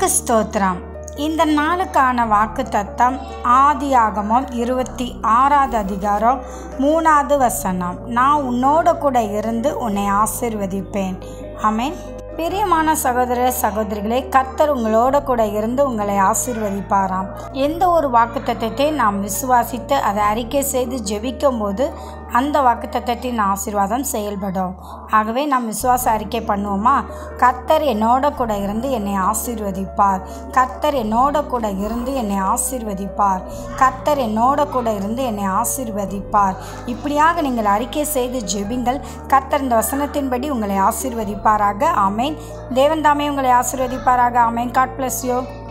கர்த்தருக்கு ஸ்தோத்திரம் இந்த நாளுக்கான வாக்கு தத்தம் ஆதியாகமம் இருபத்தி ஆறாவது அதிகாரம் மூணாவது வசனம் நான் உன்னோட கூட இருந்து உன்னை ஆசிர்வதிப்பேன் ஆமென் பிரியமான சகோதர சகோதரிகளே கர்த்தர் உங்களோட கூட இருந்து உங்களை ஆசிர்வதிப்பாராம் எந்த ஒரு வாக்குத்தத்தத்தை நாம் விசுவாசித்து அதை அறிக்கை செய்து ஜெபிக்கும் போது அந்த வாக்குத்தத்தத்தின் ஆசீர்வாதம் செயல்படும் ஆகவே நாம் விசுவாச அறிக்கை பண்ணுவோமா கர்த்தர் என்னோட கூட இருந்து என்னை ஆசீர்வதிப்பார் கர்த்தர் என்னோட கூட இருந்து என்னை ஆசீர்வதிப்பார் கர்த்தர் என்னோட கூட இருந்து என்னை ஆசீர்வதிப்பார் இப்படியாக நீங்கள் அறிக்கை செய்து ஜெபிங்கள் கர்த்தர் இந்த வசனத்தின்படி உங்களை ஆசீர்வதிப்பாராக ஆமேன் தேவன் தாமே உங்களை ஆசீர்வதிப்பாராக ஆமேன் காட் பிளஸ் யூ